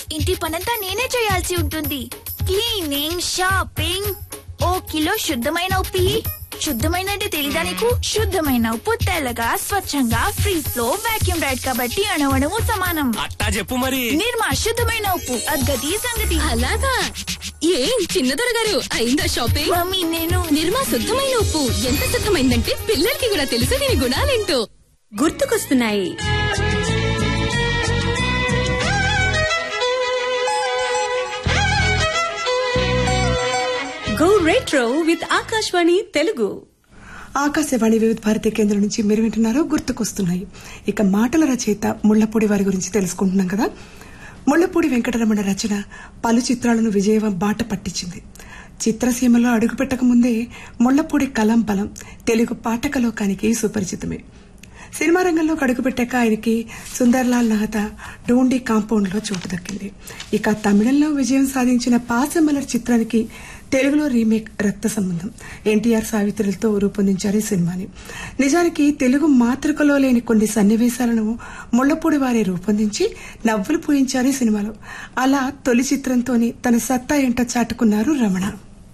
ఇంటి పనంతా నేనే చేయాల్సి ఉంటుంది క్లీనింగ్ షాపింగ్ ఓ కిలో శుద్ధమైన ఉప్పి శుద్ధమైన అంటే తెలీదా నీకు శుద్ధమైన ఉప్పు తెల్లగా స్వచ్ఛంగా ఫ్రీ ఫ్లో వాక్యూమ్ రైడ్ కాబట్టి అణవణము సమానం అట్టా చెప్పు మరి నిర్మా శుద్ధమైన ఉప్పు అద్గతి సంగతి అలాగా ఏం చిన్నదొర గారు అయిందా షాపింగ్ మమ్మీ నేను నిర్మా శుద్ధమైన ఉప్పు ఎంత శుద్ధమైందంటే పిల్లలకి కూడా తెలుసు దీని గుణాలేంటో గుర్తుకొస్తున్నాయి go retro with Akashvani Telugu Akashvani Vividh Bharati కేంద్రం నుంచి మీరు వింటున్నారో గుర్తుకొస్తున్నాయి ఇక మాటల రచయిత ముళ్లపూడి వారి గురించి తెలుసుకుంటున్నాం కదా ముళ్లపూడి వెంకటరమణ రచన పలు చిత్రాలను విజయవం బాట పట్టించింది చిత్రసీమలో అడుగుపెట్టక ముందే ముళ్లపూడి కలం బలం తెలుగు పాఠకలోకానికి సుపరిచితమే సినిమా రంగంలో అడుగుపెట్టాక ఆయనకి సుందర్లాల్ నహతా డోండి కాంపౌండ్ లో చోటు దక్కింది ఇక తమిళంలో విజయం సాధించిన పాసమలర్ చిత్రానికి తెలుగులో రీమేక్ రక్త సంబంధం ఎన్టీఆర్ సావిత్రులతో రూపొందించారు ఈ సినిమాని నిజానికి తెలుగు మాతృకలో లేని కొన్ని సన్నివేశాలను ముళ్లపూడి వారే రూపొందించి నవ్వులు పూయించారు ఈ సినిమాలో అలా తొలి చిత్రంతోని తన సత్తా ఏంటో చాటుకున్నారు రమణ